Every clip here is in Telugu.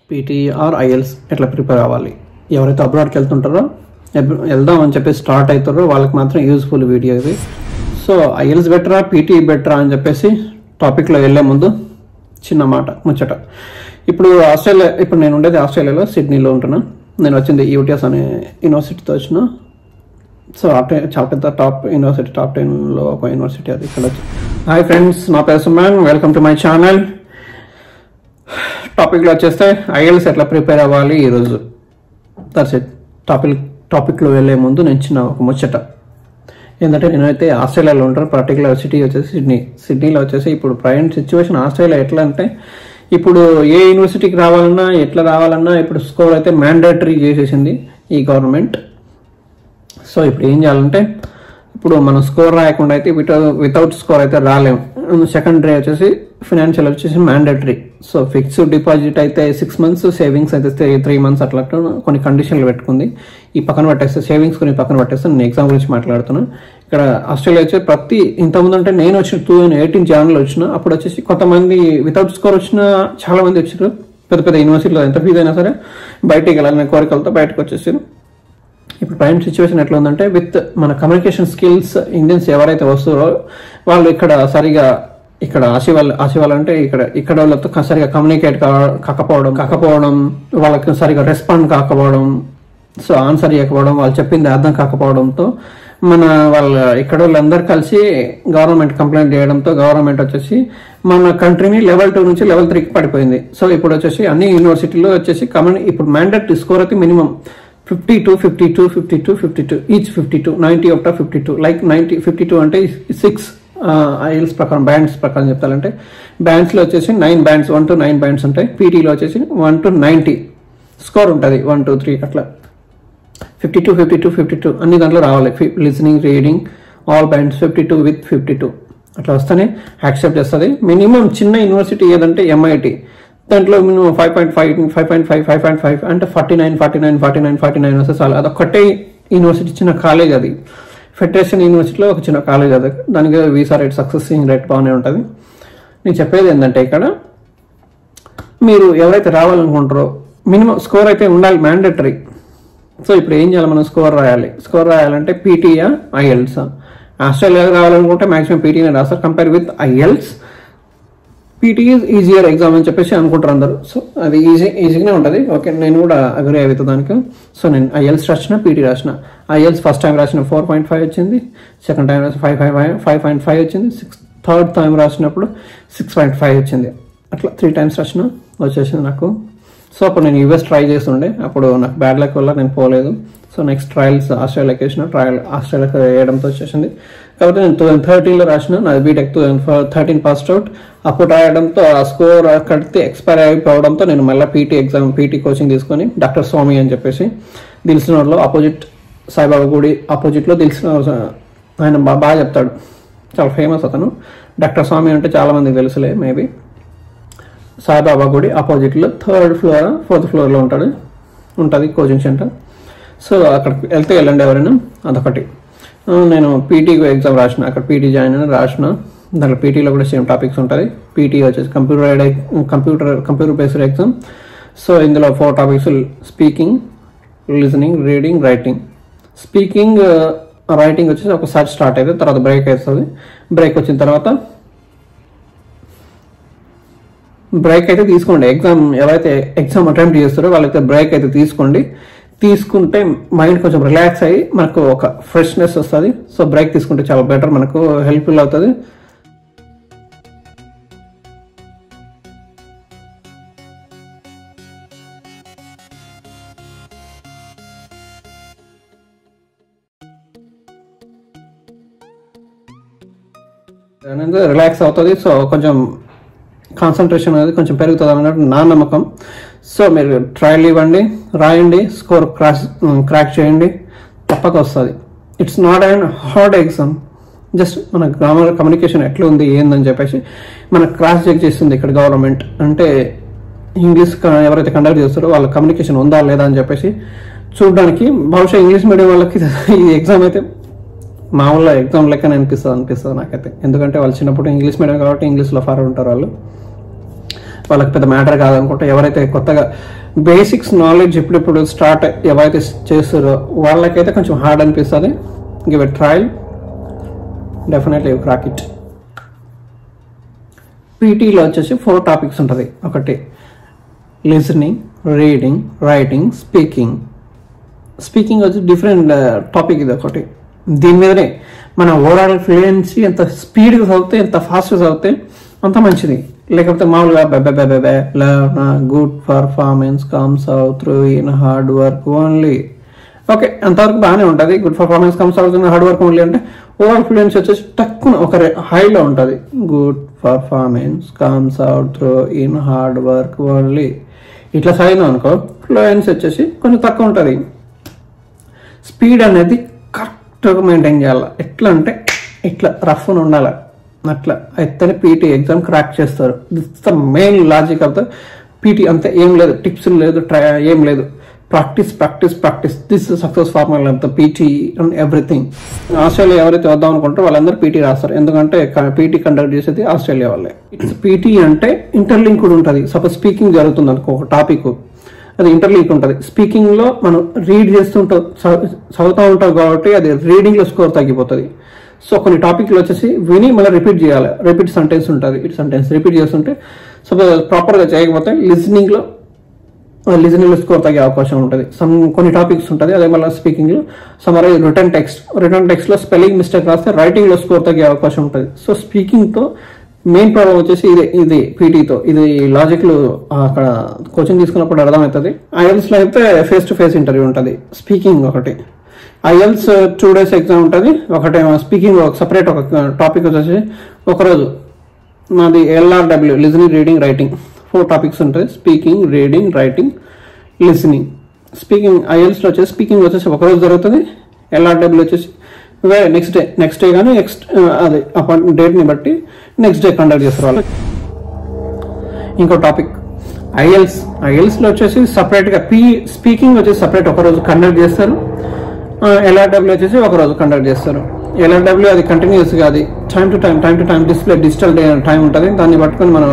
పీటీఆర్ ఐఎల్స్ ఎట్లా ప్రిపేర్ అవ్వాలి ఎవరైతే అబ్రాడ్కి వెళ్తుంటారో ఎబ్- వెళ్దాం అని చెప్పి స్టార్ట్ అవుతారో వాళ్ళకి మాత్రం యూజ్ఫుల్ వీడియో ఇది సో ఐఎల్స్ బెటరా పీటీ బెటరా అని చెప్పేసి టాపిక్లో వెళ్ళే ముందు చిన్న మాట ముచ్చట ఇప్పుడు ఆస్ట్రేలియా ఇప్పుడు నేను ఉండేది ఆస్ట్రేలియాలో సిడ్నీలో ఉంటున్నా నేను వచ్చింది యూటీఎస్ అనే యూనివర్సిటీతో వచ్చిన సో అటే చాలా పెద్ద టాప్ యూనివర్సిటీ టాప్ టెన్లో ఒక యూనివర్సిటీ అది ఇక్కడ వచ్చి హాయ్ ఫ్రెండ్స్ నా పేరు Suman welcome to my channel టాపిక్లో వచ్చేస్తే ఐఎల్స్ ఎట్లా ప్రిపేర్ అవ్వాలి ఈరోజు దట్స్ ఇట్ టాపిక్ టాపిక్లో వెళ్ళే ముందు నేను చిన్న ఒక ముచ్చట ఏంటంటే నేనైతే ఆస్ట్రేలియాలో ఉంటాను పర్టికులర్ సిటీ వచ్చేసి సిడ్నీ సిడ్నీలో వచ్చేసి ఇప్పుడు ప్రజెంట్ సిచ్యువేషన్ ఆస్ట్రేలియా ఎట్లా అంటే ఇప్పుడు ఏ యూనివర్సిటీకి రావాలన్నా ఎట్లా రావాలన్నా ఇప్పుడు స్కోర్ అయితే మ్యాండేటరీ చేసేసింది ఈ గవర్నమెంట్ సో ఇప్పుడు ఏం చేయాలంటే ఇప్పుడు మనం స్కోర్ రాయకుండా అయితే వితౌ వితౌట్ స్కోర్ అయితే రాలేము సెకండరీ వచ్చేసి ఫినాన్షియల్ వచ్చేసి మ్యాండేటరీ సో ఫిక్స్డ్ డిపాజిట్ అయితే సిక్స్ మంత్స్ సేవింగ్స్ అయితే త్రీ మంత్స్ అట్లా అట్లా కొన్ని కండిషన్లు పెట్టుకుంది ఈ పక్కన పట్టేస్తే సేవింగ్స్ కొన్ని పక్కన పట్టేస్తే నేను ఎగ్జామ్ గురించి మాట్లాడుతున్నాను ఇక్కడ ఆస్ట్రేలియా వచ్చి ప్రతి ఇంతకుముందు అంటే నేను వచ్చిన టూ థౌసండ్ ఎయిటీన్ జాన్లో వచ్చిన అప్పుడు వచ్చేసి కొంతమంది వితౌట్ స్కోర్ వచ్చిన చాలా మంది వచ్చారు పెద్ద పెద్ద యూనివర్సిటీలో ఎంత ఫీజు అయినా సరే బయటికి వెళ్ళాలనే కోరికలతో బయటకు వచ్చేసారు ఇప్పుడు ప్రజెంట్ సిచ్యువేషన్ ఎట్లా ఉందంటే విత్ మన కమ్యూనికేషన్ స్కిల్స్ ఇండియన్స్ ఎవరైతే వస్తారో వాళ్ళు ఇక్కడ సరిగా ఇక్కడ ఆశీవాళ్ళు ఆశీవాళ్ళు అంటే ఇక్కడ ఇక్కడ వాళ్ళతో క- సరిగా కమ్యూనికేట్ కాకపోవడం కాకపోవడం వాళ్ళకి సరిగా రెస్పాండ్ కాకపోవడం సో ఆన్సర్ చేయకపోవడం వాళ్ళు చెప్పింది అర్థం కాకపోవడంతో మన వాళ్ళ ఇక్కడ వాళ్ళందరూ కలిసి గవర్నమెంట్ కంప్లైంట్ చేయడంతో గవర్నమెంట్ వచ్చేసి మన కంట్రీని లెవెల్ టూ నుంచి లెవెల్ త్రీకి పడిపోయింది సో ఇప్పుడు వచ్చేసి అన్ని యూనివర్సిటీలో వచ్చేసి కమ్యూని ఇప్పుడు మ్యాండేట్ స్కోర్ అయితే minimum fifty two fifty two fifty two fifty two each fifty two ninety ఒకటా fifty two like ninety fifty two అంటే సిక్స్ ఐఎల్స్ ప్రకారం బ్యాండ్స్ ప్రకారం చెప్తారంటే బ్యాండ్స్లో వచ్చేసి nine bands one to nine bands ఉంటాయి పీటీలో వచ్చేసి వన్ టు నైంటీ స్కోర్ ఉంటుంది వన్ టూ త్రీ అట్లా fifty two fifty two fifty two అన్ని దాంట్లో రావాలి listening reading all bands fifty two with fifty two అట్లా వస్తేనే యాక్సెప్ట్ చేస్తుంది మినిమం చిన్న యూనివర్సిటీ ఏదంటే ఎంఐటి దాంట్లో minimum five point five five point five five point five అంటే forty nine forty nine forty nine forty nine వస్తే చాలు అదొక్కటే యూనివర్సిటీ చిన్న కాలేజ్ అది ఫెడరేషన్ యూనివర్సిటీలో ఒక చిన్న కాలేజ్ అది దానికి వీసా రేట్ సక్సెసింగ్ రేట్ బాగానే ఉంటుంది నేను చెప్పేది ఏంటంటే ఇక్కడ మీరు ఎవరైతే రావాలనుకుంటారో మినిమం స్కోర్ అయితే ఉండాలి మ్యాండేటరీ సో ఇప్పుడు ఏం చేయాలి మనం స్కోర్ రాయాలి స్కోర్ రాయాలంటే పీటీయా ఐఎల్స్ ఆస్ట్రేలియా రావాలనుకుంటే మాక్సిమం పీటీనే రాస్తారు compare with IELTS PT is easier exam అని చెప్పేసి అనుకుంటారు అందరు సో అది ఈజీ ఈజీగానే ఉంటుంది ఓకే నేను కూడా అగ్రి అవుతా దానికి సో నేను ఐఎల్స్ రాసిన పీటీ రాసిన ఐఎల్స్ ఫస్ట్ టైం రాసిన ఫోర్ పాయింట్ ఫైవ్ వచ్చింది సెకండ్ టైం రాసిన five five five point five వచ్చింది సిక్స్ థర్డ్ టైం రాసినప్పుడు సిక్స్ పాయింట్ ఫైవ్ వచ్చింది అట్లా త్రీ టైమ్స్ రాసిన వచ్చేసింది నాకు సో అప్పుడు నేను యూఎస్ ట్రై చేస్తుండే అప్పుడు నాకు బ్యాడ్ లక్ వల్ల నేను పోలేదు సో నెక్స్ట్ ట్రయల్స్ ఆస్ట్రేలియాకి వేసిన ట్రయల్ ఆస్ట్రేలియాకి వేయడంతో వచ్చేసింది కాబట్టి నేను టూ థౌసండ్ థర్టీన్లో రాసిన నాది BTech two thousand thirteen pass out అప్పుడు రాయడంతో ఆ స్కోర్ కడితే ఎక్స్పైర్ అయిపోవడంతో నేను మళ్ళీ పీటీ ఎగ్జామ్ పీటీ కోచింగ్ తీసుకొని డాక్టర్ స్వామి అని చెప్పేసి దిల్సినోడ్లో ఆపోజిట్ సాయిబాబా గుడి ఆపోజిట్లో దిల్సిన ఆయన బా- బాగా చెప్తాడు చాలా ఫేమస్ అతను డాక్టర్ స్వామి అంటే చాలా మందికి తెలుసులే మేబీ సాయిబాబా గుడి ఆపోజిట్లో థర్డ్ ఫ్లోర్ ఫోర్త్ ఫ్లోర్లో ఉంటాడు ఉంటుంది కోచింగ్ సెంటర్ సో అక్కడికి వెళ్తే వెళ్ళండి ఎవరైనా అదొకటి ఆ, నేను పీటీ ఎగ్జామ్ రాసిన అక్కడ పీటీ జాయిన్ అయిన రాసిన దాంట్లో పీటీలో కూడా సేమ్ టాపిక్స్ ఉంటుంది పీటీ వచ్చేసి computer computer computer based exam so ఇందులో four topics speaking listening reading writing speaking writing వచ్చేసి ఒకసారి స్టార్ట్ అయితే తర్వాత బ్రేక్ అవుతుంది బ్రేక్ వచ్చిన తర్వాత బ్రేక్ అయితే తీసుకోండి ఎగ్జామ్ ఎవరైతే ఎగ్జామ్ అటెంప్ట్ చేస్తారో వాళ్ళైతే బ్రేక్ అయితే తీసుకోండి తీసుకుంటే మైండ్ కొంచెం రిలాక్స్ అయ్యి మనకు ఒక ఫ్రెష్నెస్ వస్తుంది సో బ్రేక్ తీసుకుంటే చాలా బెటర్ మనకు హెల్ప్ఫుల్ అవుతుంది అనేది రిలాక్స్ అవుతుంది సో కొంచెం కాన్సన్ట్రేషన్ అనేది కొంచెం పెరుగుతుంది అన్నట్టు నా నమ్మకం సో మీరు ట్రయల్ ఇవ్వండి రాయండి స్కోర్ క్రాస్ క్రాక్ చేయండి తప్పక వస్తుంది it's not and hard exam just మన గ్రామర్ కమ్యూనికేషన్ ఎట్లా ఉంది ఏందని చెప్పేసి మన క్రాస్ చెక్ చేస్తుంది ఇక్కడ గవర్నమెంట్ అంటే ఇంగ్లీష్ క- ఎవరైతే కండక్ట్ చేస్తారో వాళ్ళ కమ్యూనికేషన్ ఉందా లేదా అని చెప్పేసి చూడడానికి బహుశా ఇంగ్లీష్ మీడియం వాళ్ళకి ఈ ఎగ్జామ్ అయితే మామూలుగా ఎగ్జామ్ లెక్కనే అనిపిస్తుంది అనిపిస్తుంది నాకైతే ఎందుకంటే వాళ్ళు చిన్నప్పుడు ఇంగ్లీష్ మీడియం కాబట్టి ఇంగ్లీష్లో ఫార్ ఉంటారు వాళ్ళు వాళ్ళకి పెద్ద మ్యాటర్ కాదనుకుంటే ఎవరైతే కొత్తగా బేసిక్స్ నాలెడ్జ్ ఇప్పుడిప్పుడు స్టార్ట్ ఎవరైతే చేస్తారో వాళ్ళకైతే కొంచెం హార్డ్ అనిపిస్తుంది give a trial definitely crack it పీటీలో వచ్చేసి ఫోర్ టాపిక్స్ ఉంటుంది ఒకటి listening reading writing speaking speaking వచ్చి డిఫరెంట్ టాపిక్ ఇది ఒకటి దీని మీదనే మన ఓవరాల్ ఫ్లూయెన్సీ ఎంత స్పీడ్గా చదివితే ఎంత ఫాస్ట్గా చదివితే అంత మంచిది లేకపోతే మామూలుగా బెబ్బె good performance comes out through in hard work only okay అంతవరకు బాగానే ఉంటుంది good performance comes out in hard work only అంటే ఓవరాల్ ఫ్లూయెన్సీ వచ్చేసి తక్కువ ఒక హైలో ఉంటుంది good performance comes out through in hard work only ఇట్లా చదివినాం అనుకో ఫ్లూయెన్సీ వచ్చేసి కొంచెం తక్కువ ఉంటుంది స్పీడ్ అనేది కరెక్ట్గా మెయింటైన్ చేయాలి ఎట్లా అంటే ఇట్లా రఫ్ ఉండాలి అట్లా అయితేనే పీటీ ఎగ్జామ్ క్రాక్ చేస్తారు this the main logic of the PT అంతే ఏం లేదు టిప్స్ లేదు ట్రై ఏం లేదు practice practice practice this success formula of the PT and everything Australia ఎవరైతే వద్దాం అనుకుంటారో వాళ్ళందరూ పీటీ రాస్తారు ఎందుకంటే పీటీ కండక్ట్ చేసేది ఆస్ట్రేలియా వాళ్ళే ఇట్స్ పీటీ అంటే ఇంటర్లింక్ కూడా ఉంటుంది సపోజ్ స్పీకింగ్ జరుగుతుంది అనుకో ఒక టాపిక్ అది ఇంటర్లింక్ ఉంటుంది స్పీకింగ్ లో మనం రీడ్ చేస్తుంటాం చ- చదువుతూ ఉంటాం కాబట్టి అది రీడింగ్ లో స్కోర్ తగ్గిపోతుంది సో కొన్ని టాపిక్లు వచ్చేసి విని మళ్ళీ రిపీట్ చేయాలి రిపీట్ సెంటెన్స్ ఉంటుంది ఇట్ సెంటెన్స్ రిపీట్ చేస్తుంటే సపోజ్ ప్రాపర్ గా చేయకపోతే లిజనింగ్ లో లిజనింగ్ లో స్కోర్ తగ్గే అవకాశం ఉంటుంది సమ్ కొన్ని టాపిక్స్ ఉంటుంది అదే మళ్ళీ స్పీకింగ్ లో summary written text written text లో స్పెల్లింగ్ మిస్టేక్ రాస్తే రైటింగ్ లో స్కోర్ తగ్గే అవకాశం ఉంటుంది సో స్పీకింగ్ తో మెయిన్ ప్రాబ్లం వచ్చేసి ఇదే ఇది పీటీతో ఇది లాజిక్ లో అక్కడ కోచింగ్ తీసుకున్నప్పుడు అర్థమవుతుంది ఐఎల్స్ లో అయితే ఫేస్ టు ఫేస్ ఇంటర్వ్యూ ఉంటుంది స్పీకింగ్ ఒకటి ఐఎల్స్ టూ డేస్ ఎగ్జామ్ ఉంటుంది ఒకటేమో స్పీకింగ్ ఒక సపరేట్ ఒక టాపిక్ వచ్చేసి ఒకరోజు మాది LRW listening reading writing four topics ఉంటాయి speaking reading writing listening speaking ఐఎల్స్లో వచ్చేసి స్పీకింగ్ వచ్చేసి ఒకరోజు జరుగుతుంది ఎల్ఆర్డబ్ల్యూ వచ్చేసి నెక్స్ట్ డే నెక్స్ట్ డే కానీ నెక్స్ట్ అదే అపాయింట్ డేట్ని బట్టి నెక్స్ట్ డే కండక్ట్ చేస్తారు వాళ్ళు ఇంకో టాపిక్ ఐఎల్స్ ఐఎల్స్లో వచ్చేసి సపరేట్గా పీ స్పీకింగ్ వచ్చేసి సపరేట్ ఒకరోజు కండక్ట్ చేస్తారు ఎల్ఆర్డబ్ల్యూ వచ్చేసి ఒకరోజు కండక్ట్ చేస్తారు ఎల్ఆర్డబ్ల్యూ అది కంటిన్యూస్గా అది time to time time to time display digital day time ఉంటుంది దాన్ని పట్టుకొని మనం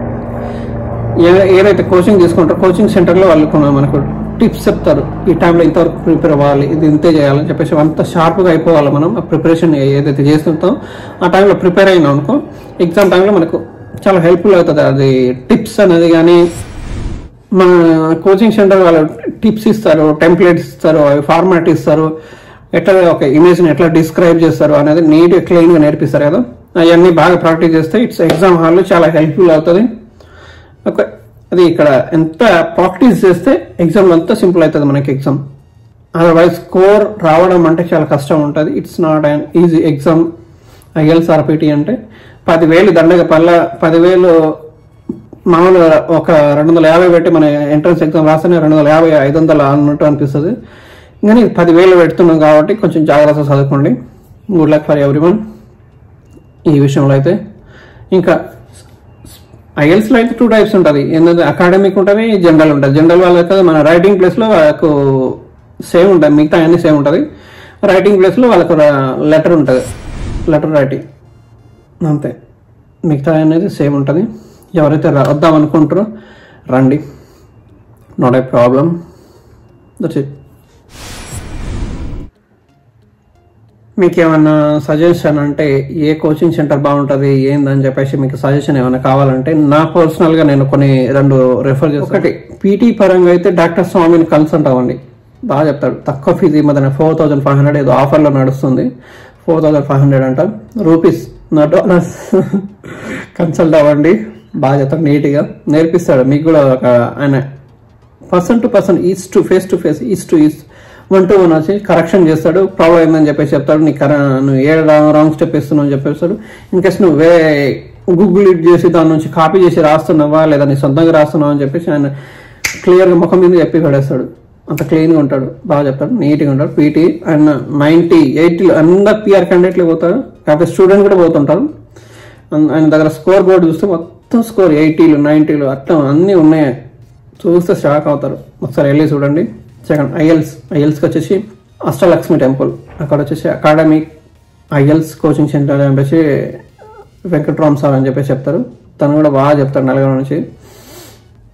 ఏ ఏదైతే కోచింగ్ తీసుకుంటారో కోచింగ్ సెంటర్లో వాళ్ళు కొన్ని మనకు టిప్స్ చెప్తారు ఈ టైంలో ఇంతవరకు ప్రిపేర్ అవ్వాలి ఇది ఇంతే చేయాలని చెప్పేసి అంత షార్ప్గా అయిపోవాలి మనం ఆ ప్రిపరేషన్ ఏదైతే చేస్తుంటాం ఆ టైంలో ప్రిపేర్ అయినాం అనుకో ఎగ్జామ్ టైంలో మనకు చాలా హెల్ప్ఫుల్ అవుతుంది అది టిప్స్ అనేది కానీ మన కోచింగ్ సెంటర్ వాళ్ళు టిప్స్ ఇస్తారు టెంప్లెట్స్ ఇస్తారు ఫార్మాట్ ఇస్తారు ఎట్లా ఒక ఇమేజ్ని ఎట్లా డిస్క్రైబ్ చేస్తారు అనేది నీట్ క్లీన్గా నేర్పిస్తారు కదా అవన్నీ బాగా ప్రాక్టీస్ చేస్తే ఇట్స్ ఎగ్జామ్ హాల్లో చాలా హెల్ప్ఫుల్ అవుతుంది ఒక అది ఇక్కడ ఎంత ప్రాక్టీస్ చేస్తే ఎగ్జామ్ అంతా సింపుల్ అవుతుంది మనకి ఎగ్జామ్ అదర్వైజ్ స్కోర్ రావడం అంటే చాలా కష్టం ఉంటుంది it's not an easy exam IELTS or PT అంటే పదివేలు దండగా పల్ల పదివేలు మామూలుగా ఒక రెండు వందల యాభై పెట్టి మన ఎంట్రన్స్ ఎగ్జామ్ రాస్తేనే రెండు వందల యాభై ఐదు వందలు అన్నట్టు అనిపిస్తుంది కానీ పదివేలు పెడుతున్నాం కాబట్టి కొంచెం జాగ్రత్త చదువుకోండి గుడ్ లక్ ఫర్ ఎవ్రీ ఈ విషయంలో అయితే ఇంకా ఐఎల్స్ లో అయితే టూ టైప్స్ ఉంటుంది ఏంటంటే అకాడమిక్ ఉంటుంది జనరల్ ఉంటుంది జనరల్ వాళ్ళకి కదా మన రైటింగ్ ప్లేస్ లో వాళ్ళకు సేమ్ ఉంటుంది మిగతా అన్ని సేమ్ ఉంటుంది రైటింగ్ ప్లేస్ లో వాళ్ళకు లెటర్ ఉంటుంది లెటర్ రైటింగ్ అంతే మిగతా అనేది సేమ్ ఉంటుంది ఎవరైతే రా- వద్దాం అనుకుంటారో రండి not a problem that's it మీకు ఏమన్నా సజెషన్ అంటే ఏ కోచింగ్ సెంటర్ బాగుంటుంది ఏందని చెప్పేసి మీకు సజెషన్ ఏమైనా కావాలంటే నా పర్సనల్ గా నేను కొన్ని రెండు రెఫర్ చేస్తాను ఒకటి పీటీ పరంగా అయితే డాక్టర్ స్వామిని కన్సల్ట్ అవ్వండి బాగా చెప్తాడు తక్కువ ఫీజు ఈ మధ్యన ఫోర్ థౌజండ్ ఫైవ్ హండ్రెడ్ ఏదో ఆఫర్లో నడుస్తుంది ఫోర్ థౌజండ్ ఫైవ్ హండ్రెడ్ అంట రూపీస్ నా డాలర్స్ కన్సల్ట్ అవ్వండి బాగా చెప్తాడు నీట్గా నేర్పిస్తాడు మీకు కూడా ఒక ఆయన person to person is to face to face is to is one to one వచ్చి కరెక్షన్ చేస్తాడు ప్రాబ్లం ఏందని చెప్పేసి చెప్తాడు నీకు కర నువ్వు ఏ రాంగ్ స్టెప్ ఇస్తున్నావు అని చెప్పేస్తాడు ఇన్కేస్ నువ్వు వే గూగుల్ ఇట్ చేసి దాని నుంచి కాపీ చేసి రాస్తున్నావా లేదా నీ సొంతంగా రాస్తున్నావా అని చెప్పేసి ఆయన క్లియర్గా ముఖం మీద చెప్పి పడేస్తాడు అంత క్లీన్గా ఉంటాడు బాగా చెప్తాడు నీట్గా ఉంటాడు పీటీ అండ్ నైంటీ ఎయిటీలో అందరు పిఆర్ క్యాండిడేట్లు పోతారు కాకపోతే స్టూడెంట్ కూడా పోతుంటారు అన్- ఆయన దగ్గర స్కోర్ బోర్డు చూస్తే మొత్తం స్కోర్ ఎయిటీలు నైంటీలు అట్లా అన్నీ ఉన్నాయి చూస్తే షాక్ అవుతారు ఒకసారి వెళ్ళి చూడండి సెకండ్ ఐఎల్స్ ఐఎల్స్కి వచ్చేసి అష్టలక్ష్మి టెంపుల్ అక్కడ వచ్చేసి అకాడమిక్ ఐఎల్స్ కోచింగ్ సెంటర్ అని చెప్పేసి వెంకట్రామ్ సార్ అని చెప్పేసి చెప్తారు తను కూడా బాగా చెప్తాడు నల్గొండ నుంచి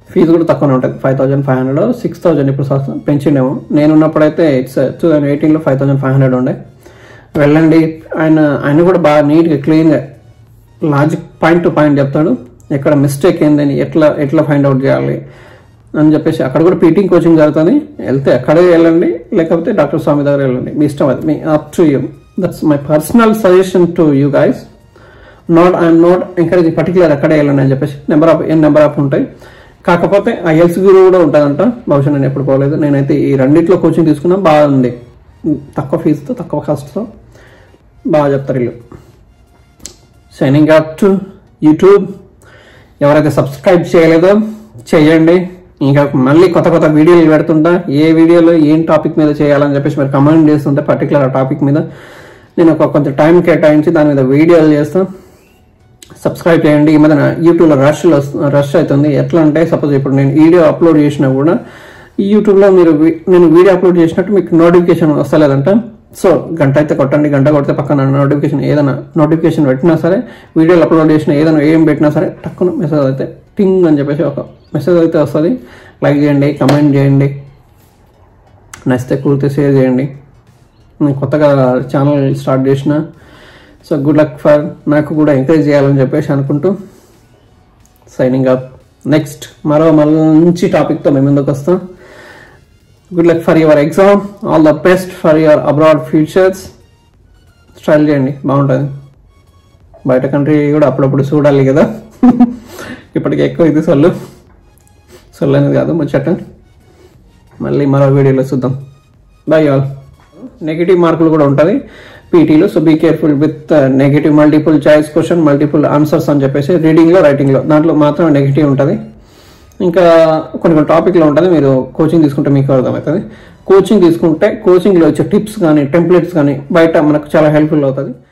ఫీజు కూడా తక్కువనే ఉంటుంది five thousand five hundred six thousand ఇప్పుడు స- పెంచిండేమో నేను ఉన్నప్పుడైతే ఇట్స్ టూ థౌజండ్ ఎయిటీన్లో ఫైవ్ థౌజండ్ ఫైవ్ హండ్రెడ్ ఉండే వెళ్ళండి ఆయన ఆయన కూడా బాగా నీట్గా క్లీన్గా లాజిక్ పాయింట్ టు పాయింట్ చెప్తాడు ఎక్కడ మిస్టేక్ ఏందని ఎట్లా ఎట్లా ఫైండ్ అవుట్ చేయాలి అని చెప్పేసి అక్కడ కూడా పీటింగ్ కోచింగ్ జరుగుతుంది వెళ్తే అక్కడే వెళ్ళండి లేకపోతే డాక్టర్ స్వామి దగ్గర వెళ్ళండి మీ ఇష్టం అది మీ up to you that's my personal suggestion to you guys not I'm not encourage particular అక్కడే వెళ్ళండి అని చెప్పేసి number of n number of ఉంటాయి కాకపోతే ఆ ఎల్స్ గురు కూడా ఉంటుందంట బహుశా నేను ఎప్పుడు పోలేదు నేనైతే ఈ రెండిట్లో కోచింగ్ తీసుకున్నా బాగుంది తక్కువ ఫీజుతో తక్కువ కాస్ట్తో బాగా చెప్తారు వీళ్ళు సైనింగ్ అప్ టు యూట్యూబ్ ఎవరైతే సబ్స్క్రైబ్ చేయలేదో చేయండి ఇంకా మళ్ళీ కొత్త కొత్త వీడియోలు పెడుతుంటా ఏ వీడియోలో ఏం టాపిక్ మీద చేయాలని చెప్పేసి మీరు కమెంట్ చేస్తుంటే పర్టికులర్ ఆ టాపిక్ మీద నేను ఒక కొంచెం టైం కేటాయించి దాని మీద వీడియోలు చేస్తాను సబ్స్క్రైబ్ చేయండి ఈ మధ్యన యూట్యూబ్లో రష్ రష్ అవుతుంది ఎట్లా అంటే సపోజ్ ఇప్పుడు నేను వీడియో అప్లోడ్ చేసినా కూడా యూట్యూబ్లో మీరు వి- నేను వీడియో అప్లోడ్ చేసినట్టు మీకు నోటిఫికేషన్ వస్తలేదంట సో గంట అయితే కొట్టండి గంట కొడితే పక్కన నోటిఫికేషన్ ఏదైనా నోటిఫికేషన్ పెట్టినా సరే వీడియోలు అప్లోడ్ చేసిన ఏదైనా ఏం పెట్టినా సరే టక్కున మెసేజ్ అయితే టింగ్ అని చెప్పేసి ఒక మెసేజ్ అయితే వస్తుంది లైక్ చేయండి కమెంట్ చేయండి నచ్చితే కుదిరితే షేర్ చేయండి నేను కొత్తగా ఛానల్ స్టార్ట్ చేసిన సో గుడ్ లక్ ఫర్ నాకు కూడా ఎంకరేజ్ చేయాలని చెప్పేసి అనుకుంటూ సైనింగ్ అప్ నెక్స్ట్ మరో మంచి టాపిక్తో మేము ముందుకు వస్తాం good luck for your exam all the best for your abroad futures trial చేయండి బాగుంటుంది బయట కంట్రీ కూడా అప్పుడప్పుడు చూడాలి కదా ఇప్పటికి ఎక్కువ ఇది సొల్లు సొల్లు అనేది కాదు ముచ్చట మళ్ళీ మరో వీడియోలో చూద్దాం బై ఆల్ నెగిటివ్ మార్కులు కూడా ఉంటుంది పీటీలో so be careful with negative multiple choice question multiple answers అని చెప్పేసి రీడింగ్లో రైటింగ్లో దాంట్లో మాత్రం నెగిటివ్ ఉంటుంది ఇంకా కొన్ని కొన్ని టాపిక్లో ఉంటుంది మీరు కోచింగ్ తీసుకుంటే మీకు అర్థమవుతుంది కోచింగ్ తీసుకుంటే కోచింగ్లో వచ్చే టిప్స్ కానీ టెంప్లెట్స్ కానీ బయట మనకు చాలా హెల్ప్ఫుల్ అవుతుంది